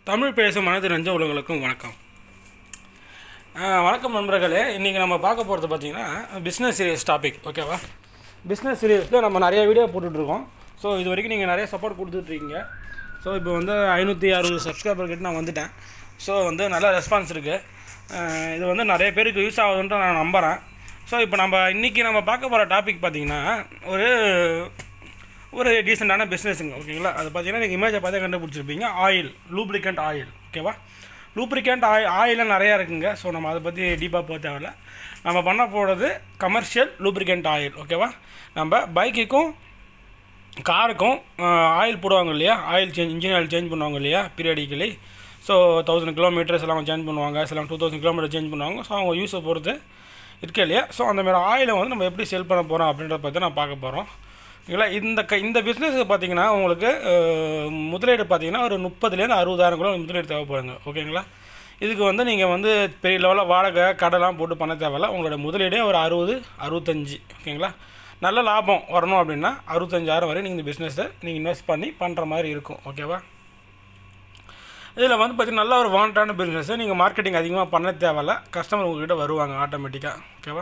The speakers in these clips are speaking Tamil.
தமிழ் பேசும் அனைத்து நெஞ்ச உலகளுக்கும் வணக்கம் ஆஹ் வணக்கம் நண்பர்களே இன்றைக்கி நம்ம பார்க்க போகிறது பார்த்தீங்கன்னா பிஸ்னஸ் சீரியஸ் டாபிக் ஓகேவா பிஸ்னஸ் சீரியஸில் நம்ம நிறைய வீடியோ போட்டுட்ருக்கோம் ஸோ இது வரைக்கும் நீங்கள் நிறைய சப்போர்ட் கொடுத்துட்ருக்கீங்க ஸோ இப்போ வந்து ஐநூற்றி அறுபது சப்ஸ்கிரைபர் கிட்ட நான் வந்துட்டேன் ஸோ வந்து நல்ல ரெஸ்பான்ஸ் இருக்குது இது வந்து நிறைய பேருக்கு யூஸ் ஆகுதுன்ட்டு நான் நம்புகிறேன் ஸோ இப்போ நம்ம இன்றைக்கி நம்ம பார்க்க போகிற டாபிக் பார்த்தீங்கன்னா ஒரு ஒரு டீசெண்டான பிஸ்னஸுங்க ஓகேங்களா அது பார்த்தீங்கன்னா நீங்கள் இமேஜை பார்த்தே கண்டுபிடிச்சிருப்பீங்க ஆயில் லூப்ரிகண்ட் ஆயில் ஓகேவா லூப்ரிகண்ட் ஆயில் ஆயிலாம் நிறையா இருக்குங்க ஸோ நம்ம அதை பற்றி டீப்பாக போக தேவையில்ல நம்ம பண்ண போகிறது கமர்ஷியல் லூப்ரிகண்ட் ஆயில் ஓகேவா நம்ம பைக்குக்கும் காருக்கும் ஆயில் போடுவாங்க இல்லையா oil change engine oil change பண்ணுவாங்க இல்லையா பீரியடிக்கலி ஸோ தௌசண்ட் கிலோமீட்டர்ஸ் எல்லாம் சேஞ்ச் பண்ணுவாங்க சில டூ தௌசண்ட் கிலோமீட்டர் சேஞ்ச் பண்ணுவாங்க ஸோ அவங்க யூஸை பொறுத்து இருக்கு இல்லையா ஸோ அந்த மாதிரி ஆயிலை வந்து நம்ம எப்படி செல் பண்ண போகிறோம் அப்படின்றத பற்றி நான் பார்க்க போகிறோம் ஓகேங்களா இந்த க இந்த பிஸ்னஸ் பார்த்தீங்கன்னா உங்களுக்கு அஹ், முதலீடு பார்த்தீங்கன்னா ஒரு முப்பதுலேருந்து அறுபதாயிரம் கூட முதலீடு தேவைப்படுங்க ஓகேங்களா இதுக்கு வந்து நீங்கள் வந்து பெரிய லெவலில் வாடகை கடைலாம் போட்டு பண்ண தேவையில்ல உங்களோட முதலீடே ஒரு அறுபது அறுபத்தஞ்சு ஓகேங்களா நல்ல லாபம் வரணும் அப்படின்னா அறுபத்தஞ்சாயிரம் வரை நீங்கள் இந்த பிஸ்னஸை நீங்கள் இன்வெஸ்ட் பண்ணி பண்ணுற மாதிரி இருக்கும் ஓகேவா இதில் வந்து பார்த்தீங்கன்னா நல்ல ஒரு வாண்டான பிஸ்னஸை நீங்கள் மார்க்கெட்டிங் அதிகமாக பண்ண தேவையில்ல கஸ்டமர் உங்ககிட்ட வருவாங்க ஆட்டோமேட்டிக்காக ஓகேவா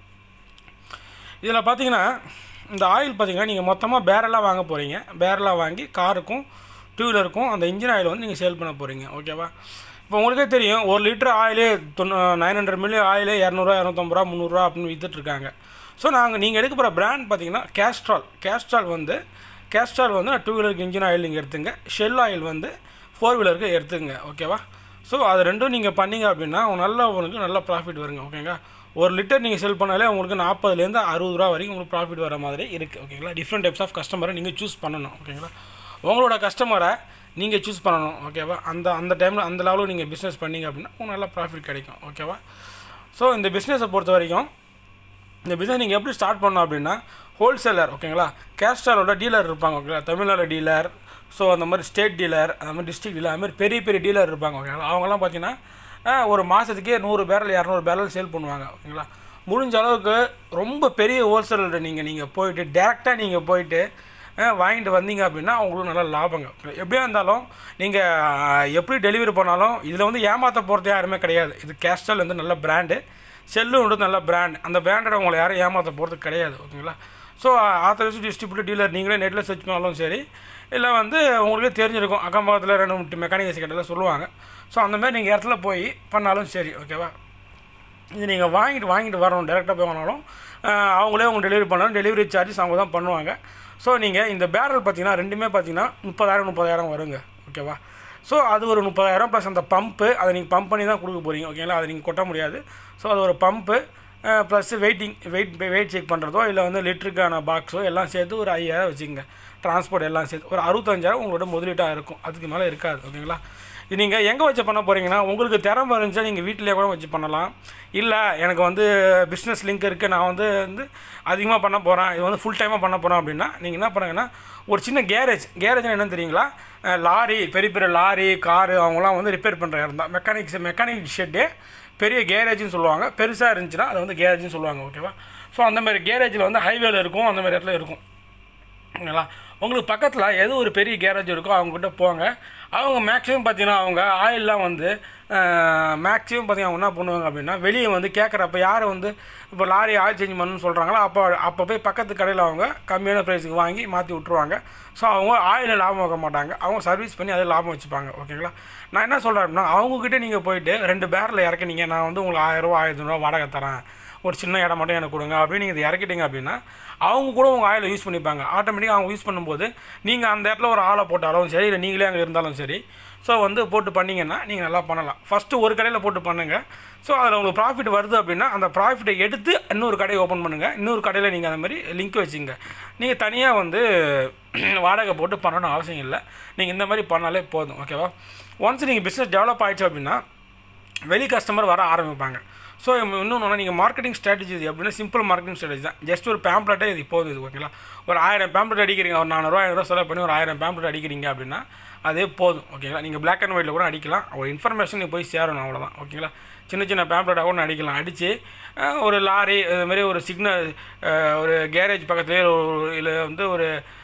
இதில் பார்த்தீங்கன்னா இந்த ஆயில் பார்த்தீங்கன்னா நீங்கள் மொத்தமாக பேரலாக வாங்க போகிறீங்க பேரலாக வாங்கி காருக்கும் டூ வீலருக்கும் அந்த இன்ஜின் ஆயில் வந்து நீங்கள் சேல் பண்ண போகிறீங்க ஓகேவா இப்போ உங்களுக்கே தெரியும் ஒரு லிட்டர் ஆயிலே தொண்ணூ நைன் ஹண்ட்ரட் மில்லி ஆயிலே இரநூறுவா இரநூத்தம்பது ரூபா முந்நூறுரூவா அப்படின்னு விற்றுட்ருக்காங்க ஸோ நாங்கள் நீங்கள் எடுக்க போகிற பிராண்ட் பார்த்தீங்கன்னா கேஸ்ட்ரால் கேஸ்ட்ரால் வந்து கேஸ்ட்ரால் வந்து டூ வீலருக்கு இன்ஜின் ஆயில் நீங்கள் எடுத்துங்க ஷெல் ஆயில் வந்து ஃபோர் வீலருக்கு எடுத்துங்க ஓகேவா ஸோ அது ரெண்டும் நீங்கள் பண்ணீங்க அப்படின்னா உங்களுக்கு நல்ல உங்களுக்கு நல்ல ப்ராஃபிட் வருங்க ஓகேங்களா ஒரு லிட்டர் நீங்கள் செல் பண்ணாலே உங்களுக்கு நாற்பதுலேருந்து அறுபது ரூபா வரைக்கும் உங்களுக்கு ப்ராஃபிட் வர மாதிரி இருக்குது ஓகேங்களா டிஃப்ரெண்ட் டைப்ஸ் ஆஃப் கஸ்டமரை நீங்கள் சூஸ் பண்ணணும் ஓகேங்களா உங்களோட கஸ்டமரை நீங்கள் சூஸ் பண்ணணும் ஓகேவா அந்த அந்த டைமில் அந்த லெவலில் நீங்கள் பிஸ்னஸ் பண்ணீங்க அப்படின்னா உங்களுக்கு நல்ல ப்ராஃபிட் கிடைக்கும் ஓகேவா ஸோ இந்த பிஸ்னஸை பொறுத்த வரைக்கும் இந்த பிஸ்னஸ் நீங்கள் எப்படி ஸ்டார்ட் பண்ணணும் அப்படின்னா ஹோல்சேலர் ஓகேங்களா கேஸ்டாரோட டீலர் இருப்பாங்க ஓகேங்களா தமிழ்நாடு டீலர் ஸோ அந்த மாதிரி ஸ்டேட் டீலர் அந்த மாதிரி டிஸ்ட்ரிக்ட் டீலர் அந்த மாதிரி பெரிய பெரிய டீலர் இருப்பாங்க ஓகேங்களா அவங்கெல்லாம் பார்த்தீங்கன்னா ஆஹ், ஒரு மாதத்துக்கே நூறு பேரல் இரநூறு பேரல் சேல் பண்ணுவாங்க ஓகேங்களா முடிஞ்ச அளவுக்கு ரொம்ப பெரிய ஹோல்சேலர் நீங்கள் நீங்கள் போயிட்டு டேரெக்டாக நீங்கள் போயிட்டு ஆஹ், வாங்கிட்டு வந்தீங்க அப்படின்னா உங்களுக்கு நல்ல லாபங்க எப்படியா இருந்தாலும் நீங்கள் எப்படி டெலிவரி பண்ணாலும் இதில் வந்து ஏமாற்ற போகிறது யாருமே கிடையாது இது கேஸ்டல் வந்து நல்ல பிராண்டு செல்லுன்றது நல்ல பிராண்ட் அந்த பிராண்டை உங்களை யாரும் ஏமாற்ற போகிறது கிடையாது ஓகேங்களா ஸோ ஆத்தரைஸ் டிஸ்ட்ரிபியூட்டர் டீலர் நீங்களே நெட்டில் சர்ச் பண்ணாலும் சரி இல்லை வந்து உங்களுக்கே தெரிஞ்சிருக்கும் அக்கம் பக்கத்தில் ரெண்டு மூணு மெக்கானிக்ஸ் கிட்டலாம் சொல்லுவாங்க ஸோ அந்த மாதிரி நீங்கள் இடத்துல போய் பண்ணாலும் சரி ஓகேவா இது நீங்கள் வாங்கிட்டு வாங்கிட்டு வரணும் டேரெக்டாக போய் வாங்கினாலும் ஆஹ், அவங்களே அவங்க டெலிவரி பண்ணாலும் டெலிவரி சார்ஜஸ் அவங்க தான் பண்ணுவாங்க ஸோ நீங்கள் இந்த பேரல் பார்த்தீங்கன்னா ரெண்டுமே பார்த்தீங்கன்னா முப்பதாயிரம் முப்பதாயிரம் வருங்க ஓகேவா ஸோ அது ஒரு முப்பதாயிரம் ப்ளஸ் அந்த பம்பு அதை நீங்கள் பம்ப் பண்ணி தான் கொடுக்க போகிறீங்க ஓகேங்களா அதை நீங்கள் கொட்ட முடியாது ஸோ அது ஒரு pump plus waiting wait wait check பண்ணுறதோ இல்லை வந்து லிட்டருக்கான பாக்ஸோ எல்லாம் சேர்த்து ஒரு ஐயாயிரம் வச்சுக்கோங்க டிரான்ஸ்போர்ட் எல்லாம் சேர்த்து ஒரு அறுபத்தஞ்சாயிரம் உங்களோட முதலீட்டாக இருக்கும் அதுக்கு மேலே இருக்காது ஓகேங்களா இது நீங்கள் எங்கே வச்சு பண்ண போகிறீங்கன்னா உங்களுக்கு திறமை இருந்துச்சா நீங்கள் வீட்டிலே கூட வச்சு பண்ணலாம் இல்லை எனக்கு வந்து பிஸ்னஸ் லிங்க் இருக்குது நான் வந்து வந்து அதிகமாக பண்ண போகிறேன் இது வந்து ஃபுல் டைமாக பண்ண போகிறேன் அப்படின்னா நீங்கள் என்ன பண்ணுங்கன்னா ஒரு சின்ன கேரேஜ் கேரேஜ்னு என்னன்னு தெரியுங்களா அஹ் லாரி பெரிய பெரிய லாரி காரு அவங்களாம் வந்து ரிப்பேர் பண்ணுற இடம் தான் மெக்கானிக்ஸ் மெக்கானிக் ஷெட்டு பெரிய கேரேஜ்னு சொல்லுவாங்க பெருசாக இருந்துச்சுன்னா அதை வந்து கேரேஜ்னு சொல்லுவாங்க ஓகேவா ஸோ அந்த மாதிரி கேரேஜில் வந்து ஹைவேல இருக்கும் அந்த மாதிரி இடத்துல இருக்கும் ஓகேங்களா உங்களுக்கு பக்கத்தில் எது ஒரு பெரிய கேரேஜ் இருக்கோ அவங்ககிட்ட போங்க அவங்க மேக்ஸிமம் பார்த்தீங்கன்னா அவங்க ஆயிலெலாம் வந்து மேக்ஸிமம் பார்த்தீங்கன்னா அவங்க என்ன பண்ணுவாங்க அப்படின்னா வெளியே வந்து கேட்குறப்ப யார் வந்து இப்போ லாரி ஆயில் சேஞ்ச் பண்ணணும்னு சொல்கிறாங்களோ அப்போ அப்போ போய் பக்கத்து கடையில் அவங்க கம்மியான ப்ரைஸுக்கு வாங்கி மாற்றி விட்ருவாங்க ஸோ அவங்க ஆயிலில் லாபம் வைக்க மாட்டாங்க அவங்க சர்வீஸ் பண்ணி அதை லாபம் வச்சுப்பாங்க ஓகேங்களா நான் என்ன சொல்கிறேன் அப்படின்னா அவங்கக்கிட்ட நீங்கள் போயிட்டு ரெண்டு பேரில் இறக்குனீங்க நான் வந்து உங்களுக்கு ஆயிரரூவா ஆயிரத்தி ரூபா வாடகை தரேன் ஒரு சின்ன இடம் மட்டும் எனக்கு கொடுங்க அப்படின்னு நீங்கள் இதை இறக்கிட்டீங்க அப்படின்னா அவங்க கூட உங்கள் ஆயிலை யூஸ் பண்ணிப்பாங்க ஆட்டோமேட்டிக்காக அவங்க யூஸ் பண்ணும்போது நீங்கள் அந்த இடத்துல ஒரு ஆளை போட்டாலும் சரி இல்லை நீங்களே அங்கே இருந்தாலும் சரி ஸோ வந்து போட்டு பண்ணீங்கன்னா நீங்கள் நல்லா பண்ணலாம் ஃபஸ்ட்டு ஒரு கடையில் போட்டு பண்ணுங்கள் ஸோ அதில் உங்களுக்கு ப்ராஃபிட் வருது அப்படின்னா அந்த ப்ராஃபிட்டை எடுத்து இன்னொரு கடையை ஓப்பன் பண்ணுங்கள் இன்னொரு கடையில் நீங்கள் அந்த மாதிரி லிங்க் வச்சுங்க நீங்கள் தனியாக வந்து வாடகை போட்டு பண்ணணும்னு அவசியம் இல்லை நீங்கள் இந்த மாதிரி பண்ணாலே போதும் ஓகேவா ஒன்ஸ் நீங்கள் பிஸ்னஸ் டெவலப் ஆயிடுச்சு அப்படின்னா வெளி கஸ்டமர் வர ஆரம்பிப்பாங்க ஸோ இன்னொன்று நீங்கள் மார்க்கெட்டிங் ஸ்ட்ராட்டஜி எப்படின்னா சிம்பிள் மார்க்கெட்டிங் ஸ்ட்ராட்டஜி தான் ஜஸ்ட் ஒரு பேம்ப்ளெட்டே இது போதும் இது ஓகேங்களா ஒரு ஆயிரம் பேம்ப்ளெட் அடிக்கிறீங்க ஒரு நானூறுவா ஐநூறுவா செலவு பண்ணி ஒரு ஆயிரம் பேம்ப்ளெட் அடிக்கிறீங்க அப்படின்னா அதே போதும் ஓகேங்களா நீங்கள் பிளாக் அண்ட் ஒயிட்டில் கூட அடிக்கலாம் ஒரு இன்ஃபர்மேஷன் போய் சேரணும் அவ்வளோதான் ஓகேங்களா சின்ன சின்ன பேம்ப்ளெட்டாக கூட அடிக்கலாம் அடித்து ஒரு லாரி இது மாதிரி ஒரு சிக்னல் ஒரு கேரேஜ் பக்கத்துலேயே ஒரு இல்லை வந்து ஒரு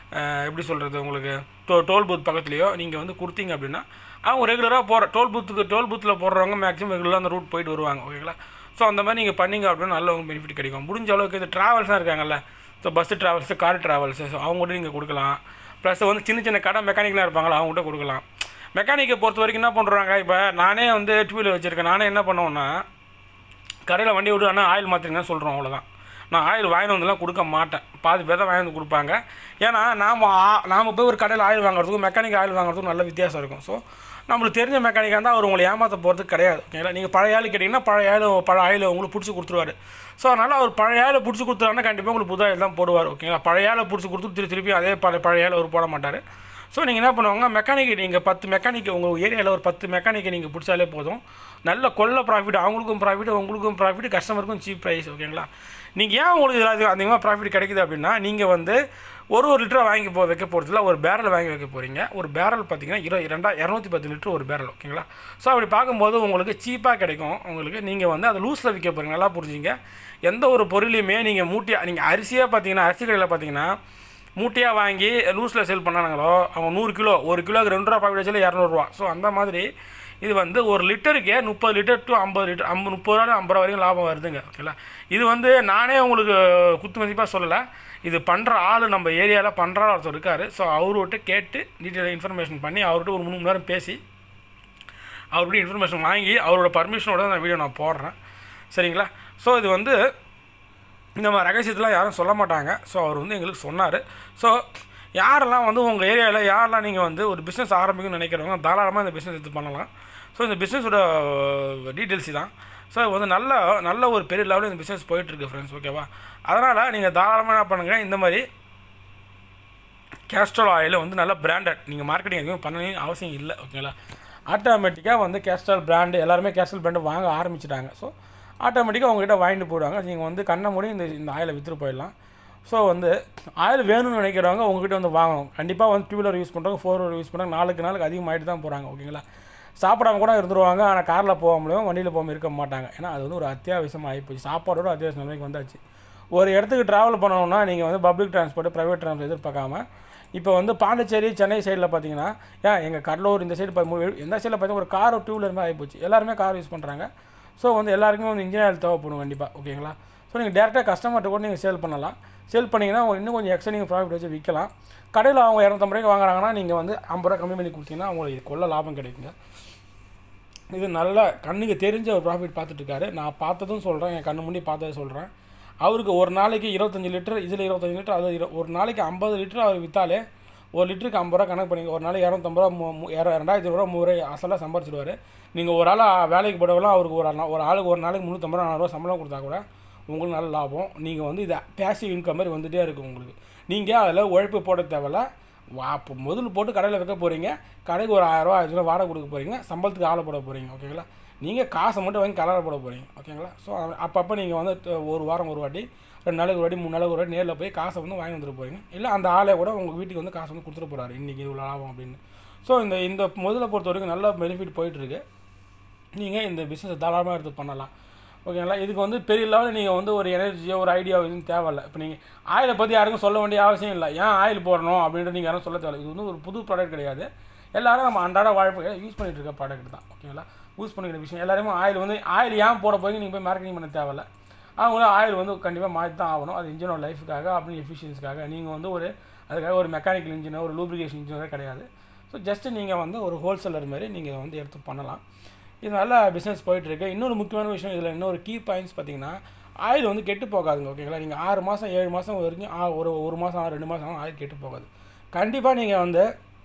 அஹ், எப்படி சொல்கிறது உங்களுக்கு டோ டோல் பூத் பக்கத்துலேயோ நீங்கள் வந்து கொடுத்தீங்க அப்படின்னா அவங்க ரெகுலராக போகிற டோல் பூத்துக்கு டோல் பூத்தில் போடுறவங்க மேக்ஸிமம் ரெகுலராக அந்த ரூட் போயிட்டு வருவாங்க ஓகேங்களா ஸோ அந்த மாதிரி நீங்கள் பண்ணீங்க அப்படின்னா நல்ல உங்களுக்கு பெனிஃபிட் கிடைக்கும் முடிஞ்ச அளவுக்கு இந்த ட்ராவல்ஸ்லாம் இருக்காங்கல்ல so bus travels car travels so அவங்ககிட்ட நீங்கள் கொடுக்கலாம் ப்ளஸ் வந்து சின்ன சின்ன கடை மெக்கானிக்லாம் இருப்பாங்களா அவங்ககிட்ட கொடுக்கலாம் மெக்கானிக்கை பொறுத்த வரைக்கும் என்ன பண்ணுறாங்க இப்போ நானே வந்து டூ வீலர் வச்சுருக்கேன் நானே என்ன பண்ணுவேன்னா கடையில் வண்டி விட்டு ஆனால் ஆயில் மாற்றிருங்கன்னு சொல்கிறோம் அவ்வளோதான் நான் ஆயில் வாங்கி வந்துலாம் கொடுக்க மாட்டேன் பாதி பேர் தான் வாங்கி வந்து கொடுப்பாங்க ஏன்னா நாம் நாம் போய் ஒரு கடையில் ஆயில் வாங்குறதுக்கும் மெக்கானிக் ஆயில் வாங்குறதுக்கும் நல்ல வித்தியாசம் இருக்கும் ஸோ நம்மளுக்கு தெரிஞ்ச மெக்கானிக்காக இருந்தால் அவர் உங்களை ஏமாற்ற போகிறது கிடையாது ஓகேங்களா நீங்கள் பழைய ஆள் கேட்டிங்கன்னா பழைய ஆயில் பழைய ஆயில் உங்களுக்கு பிடிச்சி கொடுத்துருவாரு ஸோ அதனால் அவர் பழைய ஆளை பிடிச்சி கொடுத்துறாருன்னா கண்டிப்பாக உங்களுக்கு புது ஆயில் தான் போடுவார் ஓகேங்களா பழைய ஆளை பிடிச்சி கொடுத்து திருப்பி திருப்பி அதே பழைய பழைய ஆள் அவர் போட மாட்டார் ஸோ நீங்கள் என்ன பண்ணுவாங்க மெக்கானிக் நீங்கள் பத்து மெக்கானிக் உங்கள் ஏரியாவில் ஒரு பத்து மெக்கானிக்கை நீங்கள் பிடிச்சாலே போதும் நல்ல கொள்ள ப்ராஃபிட் அவங்களுக்கும் ப்ராஃபிட் உங்களுக்கும் ப்ராஃபிட் கஸ்டமருக்கும் சீப் ப்ரைஸ் ஓகேங்களா நீங்கள் ஏன் உங்களுக்கு இதில் அதிகமாக ப்ராஃபிட் கிடைக்குது அப்படின்னா நீங்கள் வந்து ஒரு ஒரு லிட்டரை வாங்கி போ வைக்க போகிறதுல ஒரு பேரல் வாங்கி வைக்க போகிறீங்க ஒரு பேரல் பார்த்தீங்கன்னா இரு ரெண்டா இரநூத்தி பத்து லிட்டர் ஒரு பேரல் ஓகேங்களா ஸோ அப்படி பார்க்கும்போது உங்களுக்கு சீப்பாக கிடைக்கும் உங்களுக்கு நீங்கள் வந்து அதை லூஸில் விற்க போகிறீங்க நல்லா புரிஞ்சுங்க எந்த ஒரு பொருளையுமே நீங்கள் மூட்டையாக நீங்கள் அரிசியாக பார்த்தீங்கன்னா அரிசி கடையில் பார்த்தீங்கன்னா மூட்டையாக வாங்கி லூஸில் சேல் பண்ணானுங்களோ அவங்க நூறு கிலோ ஒரு கிலோக்கு ரெண்டு ரூபா பாக்கெட் வச்சாலே இரநூறுவா ஸோ அந்த மாதிரி இது வந்து ஒரு லிட்டருக்கே முப்பது லிட்டர் டு ஐம்பது லிட்டர் ஐம்பது முப்பது ரூபா ஐம்பது ரூபா வரைக்கும் லாபம் வருதுங்க ஓகேங்களா இது வந்து நானே உங்களுக்கு குத்து மதிப்பாக சொல்லலை இது பண்ணுற ஆள் நம்ம ஏரியாவில் பண்ணுற ஒருத்தர் இருக்கார் ஸோ அவர்கிட்ட கேட்டு டீட்டெயில் இன்ஃபர்மேஷன் பண்ணி அவர்கிட்ட ஒரு மூணு மணி நேரம் பேசி அவர்கிட்ட இன்ஃபர்மேஷன் வாங்கி அவரோட பர்மிஷனோட தான் வீடியோ நான் போடுறேன் சரிங்களா ஸோ இது வந்து இந்த மாதிரி ரகசியத்தெலாம் யாரும் சொல்ல மாட்டாங்க ஸோ அவர் வந்து எங்களுக்கு சொன்னார் ஸோ யாரெல்லாம் வந்து உங்கள் ஏரியாவில் யாரெல்லாம் நீங்கள் வந்து ஒரு பிஸ்னஸ் ஆரம்பிக்கணும்னு நினைக்கிறவங்க தாராளமாக இந்த பிஸ்னஸ் எடுத்து பண்ணலாம் ஸோ இந்த பிஸ்னஸோட டீட்டெயில்ஸ் தான் ஸோ வந்து நல்ல நல்ல ஒரு பெரிய லெவலில் இந்த பிஸ்னஸ் போயிட்டுருக்கு ஃப்ரெண்ட்ஸ் ஓகேவா அதனால் நீங்கள் தாராளமாக என்ன பண்ணுங்கள் இந்த மாதிரி கேஸ்ட்ரால் ஆயில் வந்து நல்ல பிராண்டட் நீங்கள் மார்க்கெட்டிங் எதுவுமே பண்ணணும் அவசியம் இல்லை ஓகேங்களா ஆட்டோமேட்டிக்காக வந்து கேஸ்ட்ரால் பிராண்டு எல்லாருமே கேஸ்ட்ரால் பிராண்டு வாங்க ஆரம்பிச்சிட்டாங்க ஸோ ஆட்டோமேட்டிக்காக உங்ககிட்ட வாங்கிட்டு போயிடுவாங்க நீங்கள் வந்து கண்ணை மூடி இந்த இந்த ஆயிலை விற்றுட்டு போயிடலாம் ஸோ வந்து ஆயில் வேணும்னு நினைக்கிறவங்க உங்ககிட்ட வந்து வாங்கணும் கண்டிப்பாக வந்து டூ வீலர் யூஸ் பண்ணுறவங்க ஃபோர் வீலர் யூஸ் பண்ணுறாங்க நாளுக்கு நாளுக்கு அதிகமாகிட்டு தான் போகிறாங்க ஓகேங்களா சாப்பிடாம கூட இருந்துருவாங்க ஆனால் காரில் போக முடியும் வண்டியில் போகாமல் இருக்க மாட்டாங்க ஏன்னா அது வந்து ஒரு அத்தியாவசியம் ஆகிப்போச்சு சாப்பாடோட அத்தியாவசியம் நிலைமைக்கு வந்தாச்சு ஒரு இடத்துக்கு ட்ராவல் பண்ணணும்னா நீங்கள் வந்து பப்ளிக் டிரான்ஸ்போர்ட் ப்ரைவேட் டிரான்ஸ்போர்ட் எதிர்பார்க்காம இப்போ வந்து பாண்டிச்சேரி சென்னை சைடில் பார்த்தீங்கன்னா ஏன் எங்கள் கடலூர் இந்த சைடு எந்த சைடில் பார்த்தீங்கன்னா ஒரு கார் டூ வீலர் மாதிரி ஆகிப்போச்சு எல்லாருமே கார் யூஸ் பண்ணுறாங்க ஸோ வந்து எல்லாருக்குமே வந்து இன்ஜின் ஆயில் தேவைப்படும் கண்டிப்பாக ஓகேங்களா ஸோ நீங்கள் டேரெக்டாக கஸ்டமர்கிட்ட கூட நீங்கள் சேல் பண்ணலாம் சேல் பண்ணிங்கன்னா இன்னும் கொஞ்சம் எக்ஸ்ட்ரா நீங்கள் ப்ராஃபிட் வச்சு விற்கலாம் கடையில் அவங்க இரநூத்தம்பது ரூபாய்க்கு வாங்குறாங்கன்னா நீங்கள் வந்து ஐம்பது ரூபா கம்மி பண்ணி கொடுத்தீங்கன்னா உங்களுக்கு கொள்ள லாபம் கிடைக்குங்க இது நல்ல கண்ணுக்கு தெரிஞ்ச ஒரு ப்ராஃபிட் பார்த்துட்ருக்காரு நான் பார்த்ததும் சொல்கிறேன் என் கண்ணு முன்னாடி பார்த்ததை சொல்கிறேன் அவருக்கு ஒரு நாளைக்கு இருபத்தஞ்சி லிட்டர் இதில் இருபத்தஞ்சி லிட்டர் அது இரு- ஒரு நாளைக்கு ஐம்பது லிட்டர் அவர் விற்றாலே ஒரு லிட்டருக்கு ஐம்பது ரூபா கணக்கு பண்ணி ஒரு நாளைக்கு இரநூத்தம்பது ரூபா மூ- மூ- இர- ரெண்டாயிரத்தி ரூபா மூணு ரூபாய் அசலாக சம்பாரிச்சிடுவார் நீங்கள் ஒரு ஆள் வேலைக்கு போடவெல்லாம் அவருக்கு ஒரு ஆள் ஒரு ஆளுக்கு ஒரு நாளைக்கு முந்நூற்றம்பது ரூபா நானூறுவா சம்பளம் கொடுத்தா கூட உங்களுக்கு நல்ல லாபம் நீங்கள் வந்து இது பேசிவ் இன்கம் மாதிரி வந்துகிட்டே இருக்கும் உங்களுக்கு நீங்கள் அதில் உழைப்பு போட தேவையில்ல வா இப்போ முதல்ல போட்டு கடையில் வைக்க போகிறீங்க கடைக்கு ஒரு ஆயிரரூவா ஆயிரம் ரூபா வாடகை கொடுக்க போகிறீங்க சம்பளத்துக்கு ஆளை போட போகிறீங்க ஓகேங்களா நீங்கள் காசை மட்டும் வாங்கி கலரை போட போகிறீங்க ஓகேங்களா ஸோ அப்பப்போ நீங்கள் வந்து த- ஒரு வாரம் ஒரு வாட்டி ரெண்டு நாளைக்கு ஒரு வாட்டி மூணு நாளைக்கு ஒரு வாட்டி நேரில் போய் காசை வந்து வாங்கி வந்துட்டு போகிறீங்க இல்லை அந்த ஆளை கூட உங்கள் வீட்டுக்கு வந்து காசு வந்து கொடுத்துட்டு போகிறாரு இன்றைக்கி இவ்வளோ லாபம் அப்படின்னு ஸோ இந்த இந்த முதல்ல பொறுத்த வரைக்கும் நல்ல பெனிஃபிட் போயிட்டுருக்கு நீங்கள் இந்த பிஸ்னஸ் தாராளமாக எடுத்து பண்ணலாம் ஓகேங்களா இதுக்கு வந்து பெரிய லெவலில் நீங்கள் வந்து ஒரு எனர்ஜியோ ஒரு ஐடியாவோ எதுவும் தேவையில்ல இப்போ நீங்கள் ஆயிலை பற்றி யாருக்கும் சொல்ல வேண்டிய அவசியம் இல்லை ஏன் ஆயில் போடணும் அப்படின்ட்டு நீங்கள் யாரும் சொல்ல தேவையில்ல இது வந்து ஒரு புது ப்ராடக்ட் கிடையாது எல்லாரும் நம்ம அன்றாட வாழ்க்கை யூஸ் பண்ணிட்டு இருக்க ப்ராடக்ட் தான் ஓகேங்களா யூஸ் பண்ணிக்கிற விஷயம் எல்லாருமே ஆயில் வந்து ஆயில் ஏன் போட போய் நீங்கள் போய் மார்க்கெட்டிங் பண்ண தேவையில்ல அவங்களும் ஆயில் வந்து கண்டிப்பாக மாற்றி தான் ஆகணும் அது இன்ஜினோட லைஃபுக்காக அப்படின்னு எஃபிஷியன்ஸுக்காக நீங்கள் வந்து ஒரு அதுக்காக ஒரு மெக்கானிக்கல் இன்ஜினோ ஒரு லூப்ரிகேஷன் இன்ஜினோ கிடையாது ஸோ ஜஸ்ட்டு நீங்கள் வந்து ஒரு ஹோல்சேலர் மாதிரி நீங்கள் வந்து எடுத்து பண்ணலாம் இது நல்ல பிஸ்னஸ் போயிட்டுருக்கு இன்னொரு முக்கியமான விஷயம் இதில் இன்னொரு கீ பாயிண்ட்ஸ் பார்த்தீங்கன்னா ஆயில் வந்து கெட்டு போகாதுங்க ஓகேங்களா நீங்கள் ஆறு மாதம் ஏழு மாதம் வரைக்கும் ஆ- ஒரு ஒரு மாதம் ரெண்டு மாதம் ஆயில் கெட்டு போகாது கண்டிப்பாக நீங்கள் வந்து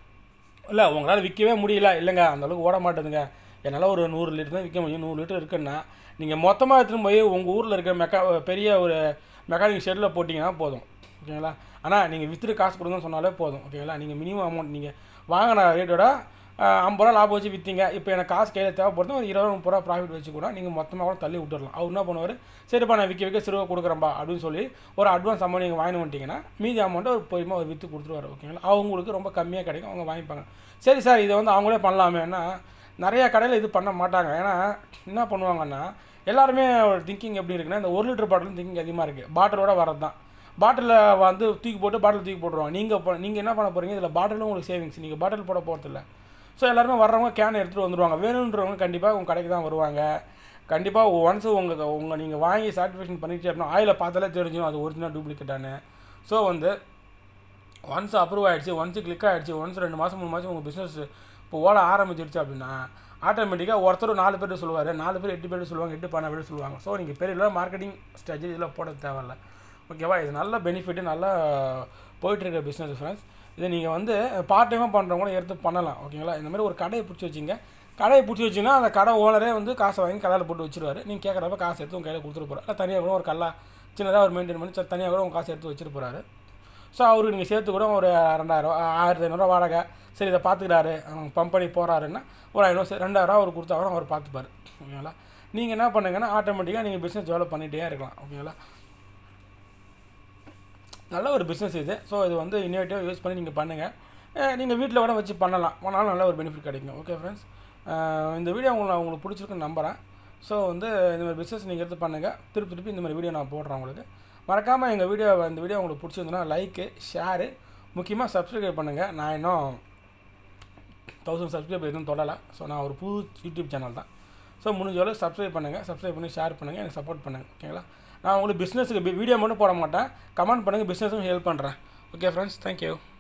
இல்லை உங்களால் விற்கவே முடியல இல்லைங்க அந்த அளவுக்கு ஓட மாட்டேதுங்க என்னால் ஒரு நூறு லிட்டர் தான் விற்க முடியும் நூறு லிட்டர் இருக்குன்னா நீங்கள் மொத்தமாக எடுத்துன்னு போய் உங்கள் ஊரில் இருக்க மெக்கா பெரிய ஒரு மெக்கானிக் ஷெட்டில் போட்டிங்கன்னா போதும் ஓகேங்களா ஆனால் நீங்கள் விற்றுட்டு காசு கொடுங்கன்னு சொன்னாலே போதும் ஓகேங்களா நீங்கள் மினிமம் அமௌண்ட் நீங்கள் வாங்கின ரேட்டோட ஐம்பது ரூபா லாபம் வச்சு விற்றீங்க இப்போ எனக்கு காசு கையில் தேவைப்படுது ஒரு இருபது முப்பது ரூபா ப்ராஃபிட் வச்சு கூட நீங்கள் மொத்தமாக கூட தள்ளி விட்டுறலாம் அவர் என்ன பண்ணுவார் சரிப்பா நான் விற்க விற்க சிறுவா கொடுக்குறேன்பா அப்படின்னு சொல்லி ஒரு அட்வான்ஸ் அமௌண்ட் நீங்கள் வாங்கி வந்துட்டீங்கன்னா மீதி அமௌண்ட்டை ஒரு பொறுமையாக ஒரு விற்று கொடுத்துருவாரு ஓகேங்களா அவங்களுக்கு ரொம்ப கம்மியாக கிடைக்கும் அவங்க வாங்கிப்பாங்க சரி சார் இதை வந்து அவங்களே பண்ணலாமேன்னா நிறையா கடையில் இது பண்ண மாட்டாங்க ஏன்னா என்ன பண்ணுவாங்கன்னா எல்லாருமே ஒரு திங்கிங் எப்படி இருக்குன்னா இந்த ஒரு லிட்டர் பாட்டில் திங்கிங் அதிகமாக இருக்குது பாட்டிலோட வரது தான் பாட்டிலில் வந்து தூக்கி போட்டு பாட்டில் தூக்கி போட்டுருவாங்க நீங்கள் நீங்கள் என்ன பண்ண போகிறீங்க இதில் பாட்டிலும் உங்களுக்கு சேவிங்ஸ் நீங்கள் பாட்டில் போட போகிறதில்ல ஸோ எல்லாருமே வர்றவங்க கேன் எடுத்துகிட்டு வந்துடுவாங்க வேணுன்றவங்க கண்டிப்பாக உங்கள் கடைக்கு தான் வருவாங்க கண்டிப்பாக ஒன்ஸ் உங்கள் உங்கள் நீங்கள் வாங்கி சாட்டிஸ்ஃபேக்ஷன் பண்ணிட்டு அப்படின்னா ஆயிலை பார்த்தாலே தெரிஞ்சிடும் அது ஒரிஜினல் டூப்ளிகேட்டானு ஸோ வந்து ஒன்ஸ் அப்ரூவ் ஆகிடுச்சு ஒன்ஸ் கிளிக் ஆகிடுச்சு ஒன்ஸ் ரெண்டு மாதம் மூணு மாதம் உங்கள் பிஸ்னஸ் இப்போ ஓட ஆரம்பிச்சிருச்சு அப்படின்னா ஆட்டோமேட்டிக்காக ஒருத்தர் நாலு பேர் சொல்லுவார் நாலு பேர் எட்டு பேர் சொல்லுவாங்க எட்டு பன்னெண்டு பேர் சொல்லுவாங்க ஸோ நீங்கள் பெரிய மார்க்கெட்டிங் ஸ்ட்ராட்டஜி இதில் போட தேவையில்ல ஓகேவா இது நல்ல பெனிஃபிட்டு நல்லா போயிட்டுருக்க பிஸ்னஸ் ஃப்ரெண்ட்ஸ் இதை நீங்கள் வந்து பார்ட் டைமாக பண்ணுறவங்க கூட எடுத்து பண்ணலாம் ஓகேங்களா இந்த மாதிரி ஒரு கடையை பிடிச்சி வச்சிங்க கடையை பிடிச்சி வச்சிங்கன்னா அந்த கடை ஓனரே வந்து காசை வாங்கி கடையில் போட்டு வச்சிருவாரு நீங்கள் கேட்குறப்ப காசு எடுத்து உங்கள் கையில் கொடுத்துட்டு போகிறார் தனியாக கூட ஒரு கல்லா சின்னதாக ஒரு மெயின்டைன் பண்ணி தனியாக கூட உங்கள் காசு எடுத்து வச்சுட்டு போகிறாரு ஸோ அவருக்கு நீங்கள் சேர்த்து கூட ஒரு ரெண்டாயிரம் ஆயிரத்தி ஐநூறுரூவா வாடகை சரி இதை பார்த்துக்கிறாரு பம்ப் பண்ணி போகிறாருன்னா ஒரு ஐநூறு சரி ரெண்டாயிரம் அவர் கொடுத்தா கூட அவர் பார்த்துப்பார் ஓகேங்களா நீங்கள் என்ன பண்ணுங்கன்னா ஆட்டோமேட்டிக்காக நீங்கள் பிஸ்னஸ் டெவலப் பண்ணிகிட்டே இருக்கலாம் ஓகேங்களா நல்ல ஒரு பிஸ்னஸ் இது ஸோ இது வந்து இன்னோவேட்டிவாக யூஸ் பண்ணி நீங்கள் பண்ணுங்கள் நீங்கள் வீட்டில் கூட வச்சு பண்ணலாம் பண்ணாலும் நல்ல ஒரு பெனிஃபிட் கிடைக்கும் ஓகே ஃப்ரெண்ட்ஸ் இந்த வீடியோ உங்களுக்கு உங்களுக்கு பிடிச்சிருக்குன்னு நம்புகிறேன் ஸோ வந்து இந்த மாதிரி பிஸ்னஸ் நீங்கள் எடுத்து பண்ணுங்கள் திருப்பி திருப்பி இந்த மாதிரி வீடியோ நான் போடுறேன் உங்களுக்கு மறக்காமல் எங்கள் வீடியோ இந்த வீடியோ உங்களுக்கு பிடிச்சிருந்ததுன்னா லைக்கு ஷேரு முக்கியமாக சப்ஸ்கிரைப் பண்ணுங்கள் நான் இன்னும் தௌசண்ட் சப்ஸ்கிரைப் எதுவும் தொடலை ஸோ நான் ஒரு புது யூடியூப் சேனல் தான் ஸோ முடிஞ்ச அளவுக்கு சப்ஸ்கிரைப் பண்ணுங்கள் சப்ஸ்கிரைப் பண்ணி ஷேர் பண்ணுங்கள் எனக்கு சப்போர்ட் பண்ணுங்கள் ஓகேங்களா நான் உங்களுக்கு பிஸ்னஸுக்கு வீடியோ மட்டும் போட மாட்டேன் கமெண்ட் பண்ணுங்கள் பிஸ்னஸும் ஹெல்ப் பண்ணுறேன் ஓகே ஃப்ரெண்ட்ஸ் தேங்க்யூ